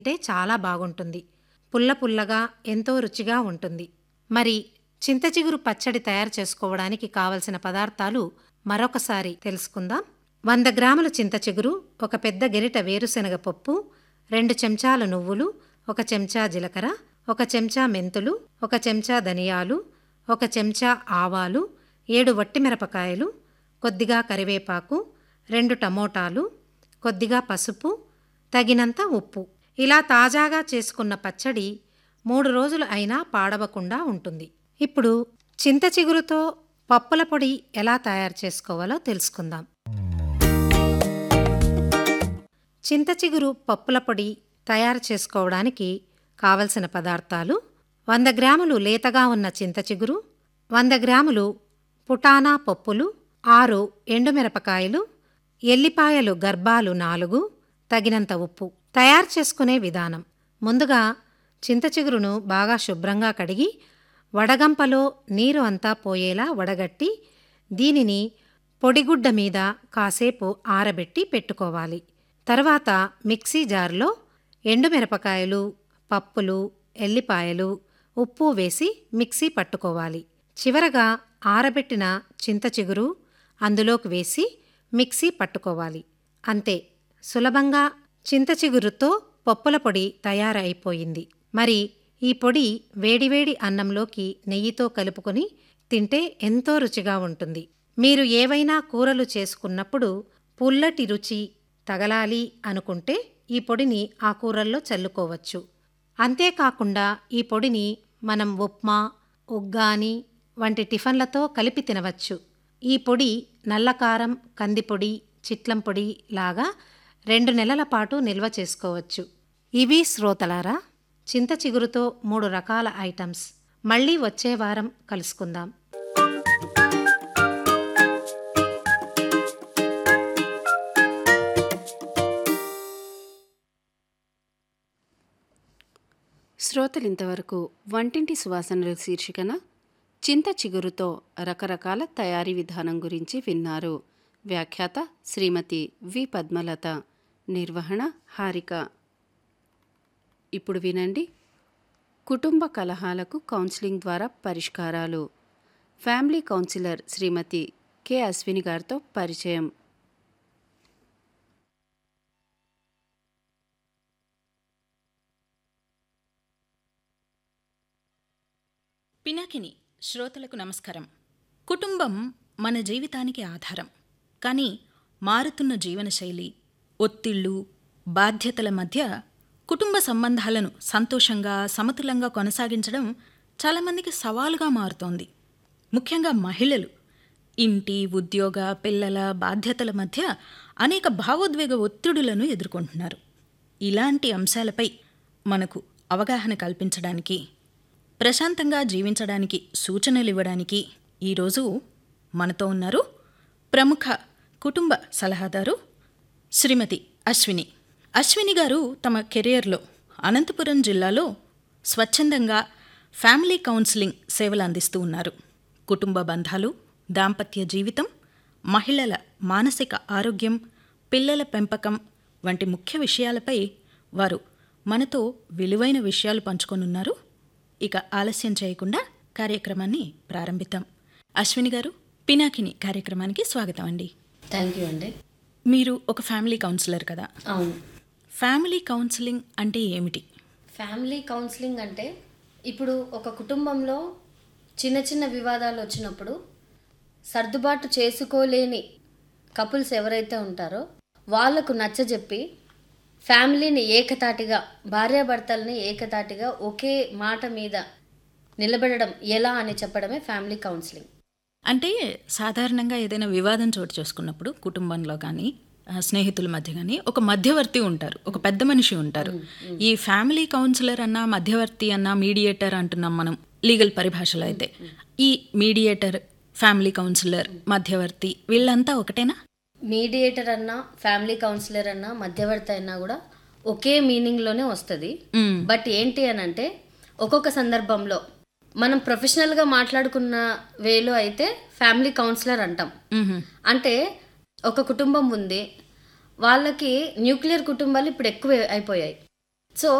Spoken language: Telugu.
అంటే చాలా బాగుంటుంది పుల్ల పుల్లగా ఎంతో రుచిగా ఉంటుంది మరి చింత చిగురు పచ్చడి తయారు చేసుకోవడానికి కావలసిన పదార్థాలు మరొకసారి తెలుసుకుందాం వంద గ్రాముల చింత చిగురు ఒక పెద్ద గెరిట వేరుశనగ పప్పు రెండు చెంచాల నువ్వులు ఒక చెంచా జీలకర్ర ఒక చెంచా మెంతులు ఒక చెంచా ధనియాలు ఒక చెంచా ఆవాలు ఏడు వట్టిమిరపకాయలు కొద్దిగా కరివేపాకు రెండు టమోటాలు కొద్దిగా పసుపు తగినంత ఉప్పు ఇలా తాజాగా చేసుకున్న పచ్చడి మూడు రోజులు అయినా పాడవకుండా ఉంటుంది ఇప్పుడు చింత చిగురుతో పప్పుల పొడి ఎలా తయారు చేసుకోవాలో తెలుసుకుందాం చింత చిగురు పప్పుల పొడి తయారు చేసుకోవడానికి కావలసిన పదార్థాలు వంద గ్రాములు లేతగా ఉన్న చింత చిగురు వంద గ్రాములు పుటానా పప్పులు ఆరు ఎండుమిరపకాయలు ఎల్లిపాయలు గర్భాలు నాలుగు తగినంత ఉప్పు తయారు చేసుకునే విధానం ముందుగా చింత చిగురును బాగా శుభ్రంగా కడిగి వడగంపలో నీరు అంతా పోయేలా వడగట్టి దీనిని పొడిగుడ్డ మీద కాసేపు ఆరబెట్టి పెట్టుకోవాలి తర్వాత మిక్సీ జార్లో ఎండుమిరపకాయలు పప్పులు ఎల్లిపాయలు ఉప్పు వేసి మిక్సీ పట్టుకోవాలి చివరగా ఆరబెట్టిన చింత చిగురు అందులోకి వేసి మిక్సీ పట్టుకోవాలి అంతే సులభంగా చింత చిగురుతో పప్పుల పొడి తయారైపోయింది మరి ఈ పొడి వేడివేడి అన్నంలోకి నెయ్యితో కలుపుకొని తింటే ఎంతో రుచిగా ఉంటుంది మీరు ఏవైనా కూరలు చేసుకున్నప్పుడు పుల్లటి రుచి తగలాలి అనుకుంటే ఈ పొడిని ఆ కూరల్లో చల్లుకోవచ్చు అంతేకాకుండా ఈ పొడిని మనం ఉప్మా ఉగ్గాని వంటి టిఫన్లతో కలిపి తినవచ్చు ఈ పొడి నల్లకారం కందిపొడి చిట్లం పొడి లాగా రెండు నెలల పాటు నిల్వ చేసుకోవచ్చు ఇవి శ్రోతలారా చింత చిగురుతో మూడు రకాల ఐటమ్స్ మళ్ళీ వచ్చే వారం కలుసుకుందాం శ్రోతలింతవరకు వంటింటి సువాసనలు శీర్షికన చింత చిగురుతో రకరకాల తయారీ విధానం గురించి విన్నారు వ్యాఖ్యాత శ్రీమతి వి పద్మలత నిర్వహణ హారిక ఇప్పుడు వినండి కుటుంబ కలహాలకు కౌన్సిలింగ్ ద్వారా పరిష్కారాలు family counsellor Srimathi K Ashwini గారితో పరిచయం పినాకిని శ్రోతలకు నమస్కారం కుటుంబం మన జీవితానికి ఆధారం కానీ మారుతున్న జీవనశైలి ఒత్తిళ్ళు బాధ్యతల మధ్య కుటుంబ సంబంధాలను సంతోషంగా సమతులంగా కొనసాగించడం చాలామందికి సవాలుగా మారుతోంది ముఖ్యంగా మహిళలు ఇంటి ఉద్యోగ పిల్లల బాధ్యతల మధ్య అనేక భావోద్వేగ ఒత్తిడులను ఎదుర్కొంటున్నారు ఇలాంటి అంశాలపై మనకు అవగాహన కల్పించడానికి ప్రశాంతంగా జీవించడానికి సూచనలు ఇవ్వడానికి ఈరోజు మనతో ఉన్నారు ప్రముఖ కుటుంబ సలహాదారు శ్రీమతి అశ్విని అశ్విని గారు తమ కెరియర్లో అనంతపురం జిల్లాలో స్వచ్ఛందంగా ఫ్యామిలీ కౌన్సిలింగ్ సేవలు అందిస్తూ ఉన్నారు కుటుంబ బంధాలు దాంపత్య జీవితం మహిళల మానసిక ఆరోగ్యం పిల్లల పెంపకం వంటి ముఖ్య విషయాలపై వారు మనతో విలువైన విషయాలు పంచుకొనున్నారు ఇక ఆలస్యం చేయకుండా కార్యక్రమాన్ని ప్రారంభిద్దాం అశ్విని గారు పినాకిని కార్యక్రమానికి స్వాగతం అండి థ్యాంక్ యూ అండి మీరు ఒక ఫ్యామిలీ కౌన్సిలర్ కదా అవును ఫ్యామిలీ కౌన్సిలింగ్ అంటే ఏమిటి ఫ్యామిలీ కౌన్సిలింగ్ అంటే ఇప్పుడు ఒక కుటుంబంలో చిన్న చిన్న వివాదాలు వచ్చినప్పుడు సర్దుబాటు చేసుకోలేని కపుల్స్ ఎవరైతే ఉంటారో వాళ్లకు నచ్చజెప్పి ఫ్యామిలీని ఏకతాటిగా భార్యాభర్తల్ని ఏకతాటిగా ఒకే మాట మీద నిలబెట్టడం ఎలా అని చెప్పడమే ఫ్యామిలీ కౌన్సిలింగ్ అంటే సాధారణంగా ఏదైనా వివాదం చోటు చేసుకున్నప్పుడు కుటుంబంలో కానీ ఆ, స్నేహితుల మధ్య కానీ ఒక మధ్యవర్తి ఉంటారు ఒక పెద్ద మనిషి ఉంటారు ఈ ఫ్యామిలీ కౌన్సిలర్ అన్న మధ్యవర్తి అన్న మీడియేటర్ అంటున్నాం మనం లీగల్ పరిభాషలో అయితే ఈ మీడియేటర్ ఫ్యామిలీ కౌన్సిలర్ మధ్యవర్తి వీళ్ళంతా ఒకటేనా మీడియేటర్ అన్నా ఫ్యామిలీ కౌన్సిలర్ అన్నా మధ్యవర్తి అయినా కూడా ఒకే మీనింగ్లోనే వస్తుంది మ్మ్. బట్ ఏంటి అని అంటే ఒక్కొక్క సందర్భంలో మనం ప్రొఫెషనల్గా మాట్లాడుకున్న వేలో అయితే ఫ్యామిలీ కౌన్సిలర్ అంటాం మ్హూ. అంటే ఒక కుటుంబం ఉంది వాళ్ళకి న్యూక్లియర్ కుటుంబాలు ఇప్పుడు ఎక్కువ అయిపోయాయి సో